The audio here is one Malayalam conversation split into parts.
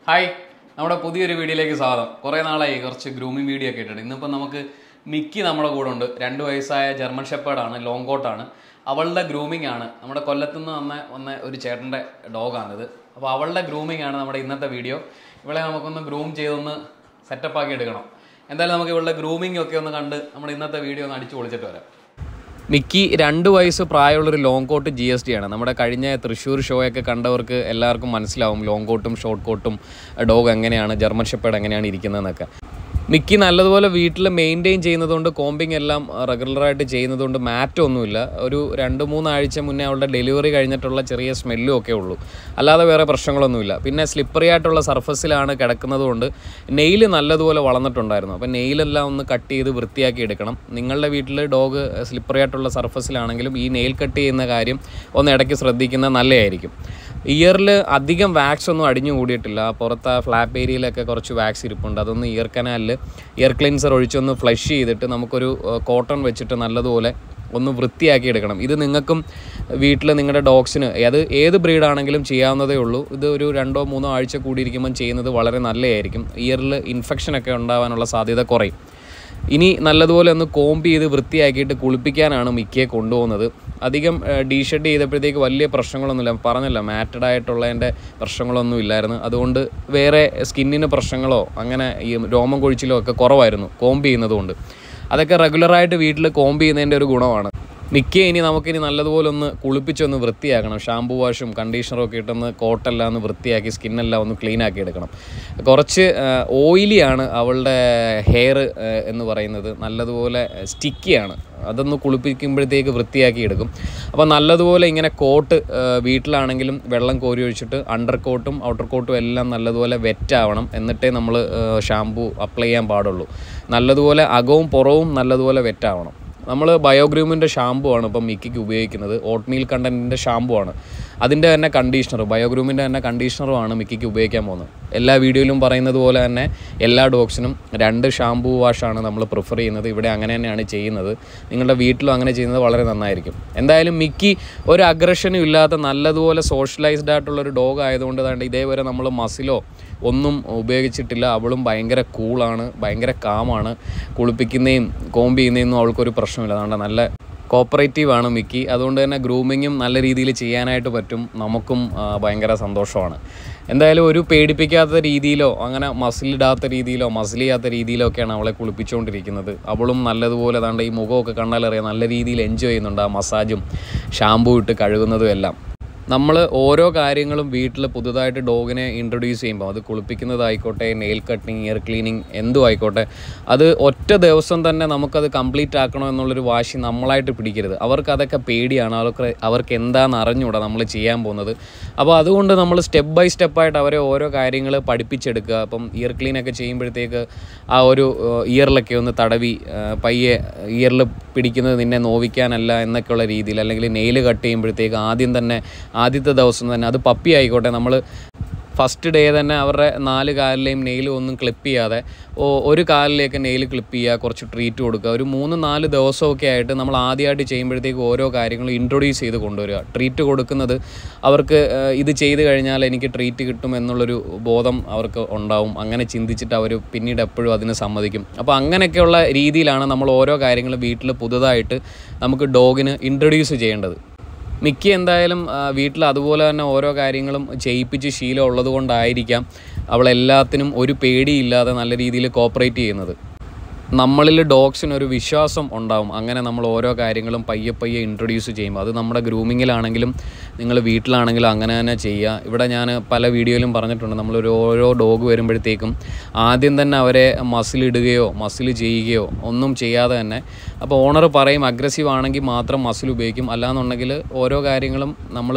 ഹായ് നമ്മുടെ പുതിയൊരു വീഡിയോയിലേക്ക് സ്വാഗതം കുറേ നാളായി കുറച്ച് ഗ്രൂമിങ് വീഡിയോ ഒക്കെ ഇട്ടിട്ട് ഇന്നിപ്പോൾ നമുക്ക് മിക്കി നമ്മുടെ കൂടെ ഉണ്ട് രണ്ട് വയസ്സായ ജർമ്മൻ ഷെപ്പേർഡാണ് ലോങ് കോട്ടാണ് അവളുടെ ഗ്രൂമിംഗ് ആണ് നമ്മുടെ കൊല്ലത്തുനിന്ന് വന്ന വന്ന ഒരു ചേട്ടൻ്റെ ഡോഗാണിത് അപ്പോൾ അവളുടെ ഗ്രൂമിംഗ് ആണ് നമ്മുടെ ഇന്നത്തെ വീഡിയോ ഇവളെ നമുക്കൊന്ന് ഗ്രൂം ചെയ്തൊന്ന് സെറ്റപ്പ് ആക്കി എടുക്കണം എന്തായാലും നമുക്ക് ഇവളുടെ ഗ്രൂമിംഗ് ഒക്കെ ഒന്ന് കണ്ട് നമ്മുടെ ഇന്നത്തെ വീഡിയോ ഒന്ന് അടിച്ചു പൊളിച്ചിട്ട് വരാം മിക്കി രണ്ട് വയസ്സ് പ്രായമുള്ളൊരു long coat G S T ആണ് നമ്മുടെ കഴിഞ്ഞ തൃശ്ശൂർ ഷോയൊക്കെ കണ്ടവർക്ക് എല്ലാവർക്കും മനസ്സിലാവും ലോങ് കോട്ടും ഷോർട്ട് കോട്ടും ഡോഗ് എങ്ങനെയാണ് ജർമ്മൻ ഷെപ്പേഡ് എങ്ങനെയാണ് ഇരിക്കുന്നതെന്നൊക്കെ മിക്കി നല്ലതുപോലെ വീട്ടിൽ മെയിൻറ്റെയിൻ ചെയ്യുന്നതുകൊണ്ട് കോമ്പിങ് എല്ലാം റെഗുലറായിട്ട് ചെയ്യുന്നതുകൊണ്ട് മാറ്റമൊന്നുമില്ല ഒരു രണ്ട് മൂന്നാഴ്ച മുന്നേ അവളുടെ ഡെലിവറി കഴിഞ്ഞിട്ടുള്ള ചെറിയ സ്മെല്ലും ഒക്കെ ഉള്ളൂ അല്ലാതെ വേറെ പ്രശ്നങ്ങളൊന്നുമില്ല പിന്നെ സ്ലിപ്പറി ആയിട്ടുള്ള സർഫസിലാണ് കിടക്കുന്നത് കൊണ്ട് നെയിൽ നല്ലതുപോലെ വളർന്നിട്ടുണ്ടായിരുന്നു അപ്പോൾ നെയിലെല്ലാം ഒന്ന് കട്ട് ചെയ്ത് വൃത്തിയാക്കി എടുക്കണം നിങ്ങളുടെ വീട്ടിൽ ഡോഗ് സ്ലിപ്പറി ആയിട്ടുള്ള സർഫസിലാണെങ്കിലും ഈ നെയിൽ കട്ട് ചെയ്യുന്ന കാര്യം ഒന്ന് ഇടയ്ക്ക് ശ്രദ്ധിക്കുന്നത് നല്ലതായിരിക്കും ഇയറിൽ അധികം വാക്സ് ഒന്നും അടിഞ്ഞു കൂടിയിട്ടില്ല പുറത്ത് ഫ്ലാപ്പ് ഏരിയയിലൊക്കെ കുറച്ച് വാക്സ് ഇരിപ്പുണ്ട് അതൊന്ന് ഇയർ കനാലിൽ ഇയർ ക്ലീൻസർ ഒഴിച്ചൊന്ന് ഫ്ലഷ് ചെയ്തിട്ട് നമുക്കൊരു കോട്ടൺ വെച്ചിട്ട് നല്ലതുപോലെ ഒന്ന് വൃത്തിയാക്കി എടുക്കണം ഇത് നിങ്ങൾക്കും വീട്ടിൽ നിങ്ങളുടെ ഡോഗ്സിന് അത് ഏത് ബ്രീഡാണെങ്കിലും ചെയ്യാവുന്നതേ ഉള്ളൂ ഇത് ഒരു രണ്ടോ മൂന്നോ ആഴ്ച കൂടിയിരിക്കുമ്പം ചെയ്യുന്നത് വളരെ നല്ലതായിരിക്കും ഇയറിൽ ഇൻഫെക്ഷനൊക്കെ ഉണ്ടാവാനുള്ള സാധ്യത കുറയും ഇനി നല്ലതുപോലെ ഒന്ന് കോമ്പ് ചെയ്ത് വൃത്തിയാക്കിയിട്ട് കുളിപ്പിക്കാനാണ് മിക്കയെ കൊണ്ടുപോകുന്നത് അധികം ഡീഷെഡ് ചെയ്തപ്പോഴത്തേക്ക് വലിയ പ്രശ്നങ്ങളൊന്നുമില്ല പറഞ്ഞല്ലോ മാറ്റഡ് ആയിട്ടുള്ളതിൻ്റെ പ്രശ്നങ്ങളൊന്നും ഇല്ലായിരുന്നു അതുകൊണ്ട് വേറെ സ്കിന്നിന് പ്രശ്നങ്ങളോ അങ്ങനെ ഈ രോമം കൊഴിച്ചിലോ ഒക്കെ കുറവായിരുന്നു കോമ്പ് ചെയ്യുന്നതുകൊണ്ട് അതൊക്കെ റെഗുലറായിട്ട് വീട്ടിൽ കോമ്പ് ചെയ്യുന്നതിൻ്റെ ഒരു ഗുണമാണ് മിക്ക ഇനി നമുക്കിനി നല്ലതുപോലെ ഒന്ന് കുളിപ്പിച്ചൊന്ന് വൃത്തിയാക്കണം ഷാമ്പു വാഷും കണ്ടീഷണറും ഒക്കെ ഇട്ടൊന്ന് കോട്ടെല്ലാം ഒന്ന് വൃത്തിയാക്കി സ്കിന്നെല്ലാം ഒന്ന് ക്ലീൻ ആക്കി എടുക്കണം കുറച്ച് ഓയിലിയാണ് അവളുടെ ഹെയർ എന്ന് പറയുന്നത് നല്ലതുപോലെ സ്റ്റിക്കിയാണ് അതൊന്ന് കുളിപ്പിക്കുമ്പോഴത്തേക്ക് വൃത്തിയാക്കി എടുക്കും അപ്പോൾ നല്ലതുപോലെ ഇങ്ങനെ കോട്ട് വീട്ടിലാണെങ്കിലും വെള്ളം കോരി ഒഴിച്ചിട്ട് അണ്ടർ കോട്ടും ഔട്ടർ കോട്ടും എല്ലാം നല്ലതുപോലെ വെറ്റാവണം എന്നിട്ടേ നമ്മൾ ഷാമ്പു അപ്ലൈ ചെയ്യാൻ പാടുള്ളൂ നല്ലതുപോലെ അകവും പുറവും നല്ലതുപോലെ വെറ്റാവണം നമ്മൾ ബയോഗ്രൂമിൻ്റെ ഷാമ്പു ആണ് ഇപ്പം മിക്കിക്ക് ഉപയോഗിക്കുന്നത് ഓട്ട്മീൽ കണ്ടൻറ്റിൻ്റെ ഷാമ്പു ആണ് അതിൻ്റെ തന്നെ കണ്ടീഷണർ ബയോഗ്രൂമിൻ്റെ തന്നെ കണ്ടീഷണറുമാണ് മിക്കിക്ക് ഉപയോഗിക്കാൻ പോകുന്നത് എല്ലാ വീഡിയോയിലും പറയുന്നത് പോലെ തന്നെ എല്ലാ ഡോഗ്സിനും രണ്ട് ഷാമ്പൂ വാഷാണ് നമ്മൾ പ്രിഫർ ചെയ്യുന്നത് ഇവിടെ അങ്ങനെ തന്നെയാണ് ചെയ്യുന്നത് നിങ്ങളുടെ വീട്ടിലും അങ്ങനെ ചെയ്യുന്നത് വളരെ നന്നായിരിക്കും എന്തായാലും മിക്കി ഒരു അഗ്രഷനും ഇല്ലാത്ത നല്ലതുപോലെ സോഷ്യലൈസ്ഡ് ആയിട്ടുള്ള ഒരു ഡോഗ് ആയതുകൊണ്ട് തന്നെ ഇതേവരെ നമ്മൾ മസിലോ ഒന്നും ഉപയോഗിച്ചിട്ടില്ല അവളും ഭയങ്കര കൂളാണ് ഭയങ്കര കാമാണ് കുളിപ്പിക്കുന്നതും കോമ്പ് ചെയ്യുന്നതൊന്നും അവൾക്കൊരു പ്രശ്നമില്ല അതുകൊണ്ട് നല്ല കോപ്പറേറ്റീവ് ആണ് മിക്കി അതുകൊണ്ട് തന്നെ ഗ്രൂമിങ്ങും നല്ല രീതിയിൽ ചെയ്യാനായിട്ട് പറ്റും നമുക്കും ഭയങ്കര സന്തോഷമാണ് എന്തായാലും ഒരു പേടിപ്പിക്കാത്ത രീതിയിലോ അങ്ങനെ മസിലിടാത്ത രീതിയിലോ മസിൽ ചെയ്യാത്ത രീതിയിലോ ഒക്കെയാണ് അവളെ കുളിപ്പിച്ചുകൊണ്ടിരിക്കുന്നത് അവളും നല്ലതുപോലെ അതാണ്ട് ഈ മുഖമൊക്കെ കണ്ടാലറിയാം നല്ല രീതിയിൽ എൻജോയ് ചെയ്യുന്നുണ്ട് ആ മസാജും ഷാമ്പൂ ഇട്ട് കഴുകുന്നതും എല്ലാം നമ്മൾ ഓരോ കാര്യങ്ങളും വീട്ടിൽ പുതുതായിട്ട് ഡോഗിനെ ഇൻട്രൊഡ്യൂസ് ചെയ്യുമ്പോൾ അത് കുളിപ്പിക്കുന്നതായിക്കോട്ടെ നെയിൽ കട്ടിങ് ഇയർ ക്ലീനിങ് എന്തും ആയിക്കോട്ടെ അത് ഒറ്റ ദിവസം തന്നെ നമുക്കത് കംപ്ലീറ്റ് ആക്കണം എന്നുള്ളൊരു വാശി നമ്മളായിട്ട് പിടിക്കരുത് അവർക്ക് അതൊക്കെ പേടിയാണ് അവർക്ക് അവർക്ക് എന്താണെന്ന് അറിഞ്ഞുകൂടാ നമ്മൾ ചെയ്യാൻ പോകുന്നത് അപ്പോൾ അതുകൊണ്ട് നമ്മൾ സ്റ്റെപ്പ് ബൈ സ്റ്റെപ്പായിട്ട് അവരെ ഓരോ കാര്യങ്ങൾ പഠിപ്പിച്ചെടുക്കുക അപ്പം ഇയർ ക്ലീനൊക്കെ ചെയ്യുമ്പോഴത്തേക്ക് ആ ഒരു ഇയറിലൊക്കെ ഒന്ന് തടവി പയ്യെ ഇയറിൽ പിടിക്കുന്നത് നിന്നെ നോവിക്കാനല്ല എന്നൊക്കെയുള്ള രീതിയിൽ അല്ലെങ്കിൽ നെയിൽ കട്ട് ചെയ്യുമ്പോഴത്തേക്ക് ആദ്യം തന്നെ ആദ്യത്തെ ദിവസം തന്നെ അത് പപ്പി ആയിക്കോട്ടെ നമ്മൾ ഫസ്റ്റ് ഡേ തന്നെ അവരുടെ നാല് കാലിലെയും നെയിൽ ഒന്നും ക്ലിപ്പ് ചെയ്യാതെ ഒരു കാലിലേക്ക് നെയിൽ ക്ലിപ്പ് ചെയ്യുക കുറച്ച് ട്രീറ്റ് കൊടുക്കുക ഒരു മൂന്ന് നാല് ദിവസമൊക്കെ ആയിട്ട് നമ്മൾ ആദ്യമായിട്ട് ചെയ്യുമ്പോഴത്തേക്ക് ഓരോ കാര്യങ്ങളും ഇൻട്രൊഡ്യൂസ് ചെയ്ത് കൊണ്ടുവരിക ട്രീറ്റ് കൊടുക്കുന്നത് അവർക്ക് ഇത് ചെയ്ത് കഴിഞ്ഞാൽ എനിക്ക് ട്രീറ്റ് കിട്ടും എന്നുള്ളൊരു ബോധം അവർക്ക് ഉണ്ടാവും അങ്ങനെ ചിന്തിച്ചിട്ട് അവർ പിന്നീട് എപ്പോഴും അതിന് സമ്മതിക്കും അപ്പോൾ അങ്ങനെയൊക്കെയുള്ള രീതിയിലാണ് നമ്മൾ ഓരോ കാര്യങ്ങളും വീട്ടിൽ പുതുതായിട്ട് നമുക്ക് ഡോഗിന് ഇൻട്രൊഡ്യൂസ് ചെയ്യേണ്ടത് മിക്ക എന്തായാലും വീട്ടിൽ അതുപോലെ തന്നെ ഓരോ കാര്യങ്ങളും ചെയ്യിപ്പിച്ച് ശീലം ഉള്ളത് കൊണ്ടായിരിക്കാം അവളെല്ലാത്തിനും ഒരു പേടിയില്ലാതെ നല്ല രീതിയിൽ കോപ്പറേറ്റ് ചെയ്യുന്നത് നമ്മളിൽ ഡോഗ്സിനൊരു വിശ്വാസം ഉണ്ടാവും അങ്ങനെ നമ്മൾ ഓരോ കാര്യങ്ങളും പയ്യെ പയ്യെ ഇൻട്രൊഡ്യൂസ് ചെയ്യുമ്പോൾ അത് നമ്മുടെ ഗ്രൂമിങ്ങിലാണെങ്കിലും നിങ്ങൾ വീട്ടിലാണെങ്കിലും അങ്ങനെ തന്നെ ചെയ്യുക ഇവിടെ ഞാൻ പല വീഡിയോയിലും പറഞ്ഞിട്ടുണ്ട് നമ്മളൊരു ഓരോ ഡോഗ് വരുമ്പോഴത്തേക്കും ആദ്യം തന്നെ അവരെ മസിലിടുകയോ മസിൽ ചെയ്യുകയോ ഒന്നും ചെയ്യാതെ തന്നെ അപ്പോൾ ഓണർ പറയും അഗ്രസീവ് ആണെങ്കിൽ മാത്രം മസിൽ ഉപയോഗിക്കും അല്ലാന്നുണ്ടെങ്കിൽ ഓരോ കാര്യങ്ങളും നമ്മൾ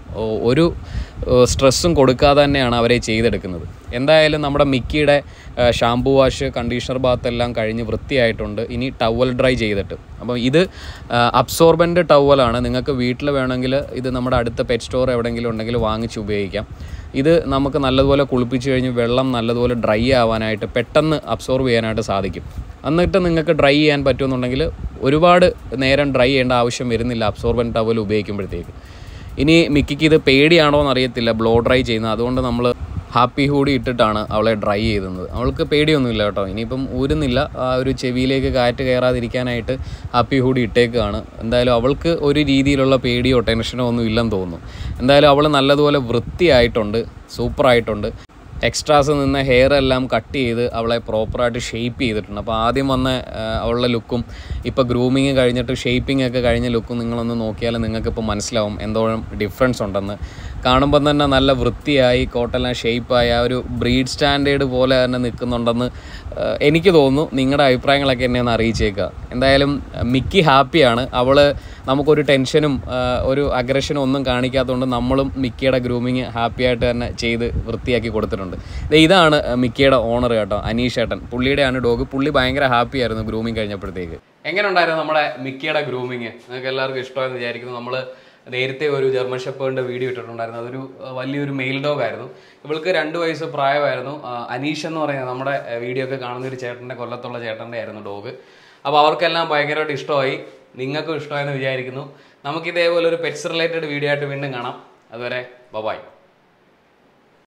ഒരു സ്ട്രെസ്സും കൊടുക്കാതെ തന്നെയാണ് അവരെ ചെയ്തെടുക്കുന്നത് എന്തായാലും നമ്മുടെ മിക്കിയുടെ ഷാംപൂ വാഷ് കണ്ടീഷണർ ബാത്ത് എല്ലാം കഴിഞ്ഞ് വൃത്തിയായിട്ടുണ്ട് ഇനി ടവൽ ഡ്രൈ ചെയ്തിട്ട് അപ്പം ഇത് അബ്സോർബൻ്റ് ടവലാണ് നിങ്ങൾക്ക് വീട്ടിൽ വേണമെങ്കിൽ ഇത് നമ്മുടെ അടുത്ത പെറ്റ് സ്റ്റോർ എവിടെയെങ്കിലും ഉണ്ടെങ്കിൽ വാങ്ങിച്ച് ഉപയോഗിക്കാം ഇത് നമുക്ക് നല്ലതുപോലെ കുളിപ്പിച്ച് കഴിഞ്ഞ് വെള്ളം നല്ലതുപോലെ ഡ്രൈ ആവാനായിട്ട് പെട്ടെന്ന് അബ്സോർബ് ചെയ്യാനായിട്ട് സാധിക്കും എന്നിട്ട് നിങ്ങൾക്ക് ഡ്രൈ ചെയ്യാൻ പറ്റുമെന്നുണ്ടെങ്കിൽ ഒരുപാട് നേരം ഡ്രൈ ചെയ്യേണ്ട ആവശ്യം വരുന്നില്ല അബ്സോർബൻ ടവൽ ഉപയോഗിക്കുമ്പോഴത്തേക്ക് ഇനി മിക്കിക്ക് ഇത് പേടിയാണോ എന്നറിയത്തില്ല ബ്ലോ ഡ്രൈ ചെയ്യുന്നത് അതുകൊണ്ട് നമ്മൾ ഹാപ്പി ഹൂഡി ഇട്ടിട്ടാണ് അവളെ ഡ്രൈ ചെയ്തുന്നത് അവൾക്ക് പേടിയൊന്നുമില്ല കേട്ടോ ഇനിയിപ്പം ഊരുന്നില്ല ആ ഒരു ചെവിയിലേക്ക് കാറ്റ് കയറാതിരിക്കാനായിട്ട് ഹാപ്പി ഹൂഡി ഇട്ടേക്കാണ് എന്തായാലും അവൾക്ക് ഒരു രീതിയിലുള്ള പേടിയോ ടെൻഷനോ ഒന്നും ഇല്ലെന്ന് തോന്നുന്നു എന്തായാലും അവൾ നല്ലതുപോലെ വൃത്തിയായിട്ടുണ്ട് സൂപ്പറായിട്ടുണ്ട് എക്സ്ട്രാസ് നിന്ന ഹെയർ എല്ലാം കട്ട് ചെയ്ത് അവളെ പ്രോപ്പറായിട്ട് ഷേപ്പ് ചെയ്തിട്ടുണ്ട് അപ്പോൾ ആദ്യം വന്ന ആ, അവളുടെ ലുക്കും ഇപ്പോൾ ഗ്രൂമിങ് കഴിഞ്ഞിട്ട് ഷേപ്പിംഗ് ഒക്കെ കഴിഞ്ഞ ലുക്കും നിങ്ങളൊന്ന് നോക്കിയാൽ നിങ്ങൾക്കിപ്പോൾ മനസ്സിലാവും എന്തോരം ഡിഫറൻസ് ഉണ്ടെന്ന് കാണുമ്പോൾ തന്നെ നല്ല വൃത്തിയായി കോട്ടെല്ലാം ഷേപ്പായി ആ ഒരു ബ്രീഡ് സ്റ്റാൻഡേർഡ് പോലെ തന്നെ നിൽക്കുന്നുണ്ടെന്ന് ആ, എനിക്ക് തോന്നുന്നു നിങ്ങളുടെ അഭിപ്രായങ്ങളൊക്കെ എന്നെ ഒന്ന് അറിയിച്ചേക്കുക എന്തായാലും ആ, മിക്കി ഹാപ്പിയാണ് അവൾ നമുക്കൊരു ടെൻഷനും ആ, ഒരു അഗ്രഷനും ഒന്നും കാണിക്കാത്തതുകൊണ്ട് നമ്മളും മിക്കിയുടെ ഗ്രൂമിങ് ഹാപ്പി ആയിട്ട് തന്നെ ചെയ്ത് വൃത്തിയാക്കി കൊടുത്തിട്ടുണ്ട് ദേ ഇതാണ് മിക്കിയുടെ ഓണർ കേട്ടോ അനീഷ് ഏട്ടൻ പുള്ളിയുടെയാണ് ഡോഗ് പുള്ളി ഭയങ്കര ഹാപ്പി ആയിരുന്നു ഗ്രൂമിങ് കഴിഞ്ഞപ്പോഴത്തേക്ക് എങ്ങനെ ഉണ്ടായിരുന്നു നമ്മുടെ മിക്കിയുടെ ഗ്രൂമിങ് നിങ്ങൾക്ക് എല്ലാവർക്കും ഇഷ്ടമായെന്ന് വിചാരിക്കുന്നു നമ്മൾ നേരത്തെ ഒരു ജർമ്മൻ ഷെപ്പേറിന്റെ വീഡിയോ ഇട്ടിട്ടുണ്ടായിരുന്നു അതൊരു ആ, വലിയൊരു മെയിൽ ഡോഗ് ആയിരുന്നു ഇവൾക്ക് രണ്ട് വയസ്സ് പ്രായമായിരുന്നു ആ, അനീഷ് എന്ന് പറയുന്നത് നമ്മുടെ വീഡിയോ ഒക്കെ കാണുന്ന ഒരു ചേട്ടൻ്റെ കൊല്ലത്തുള്ള ചേട്ടൻ്റെ ആയിരുന്നു ഡോഗ് അപ്പോൾ അവർക്കെല്ലാം ഭയങ്കരമായിട്ട് ഇഷ്ടമായി നിങ്ങൾക്കും ഇഷ്ടമായെന്ന് വിചാരിക്കുന്നു നമുക്ക് ഇതേപോലെ ഒരു പെറ്റ്സ് റിലേറ്റഡ് വീഡിയോ ആയിട്ട് വീണ്ടും കാണാം അതുവരെ ബൈ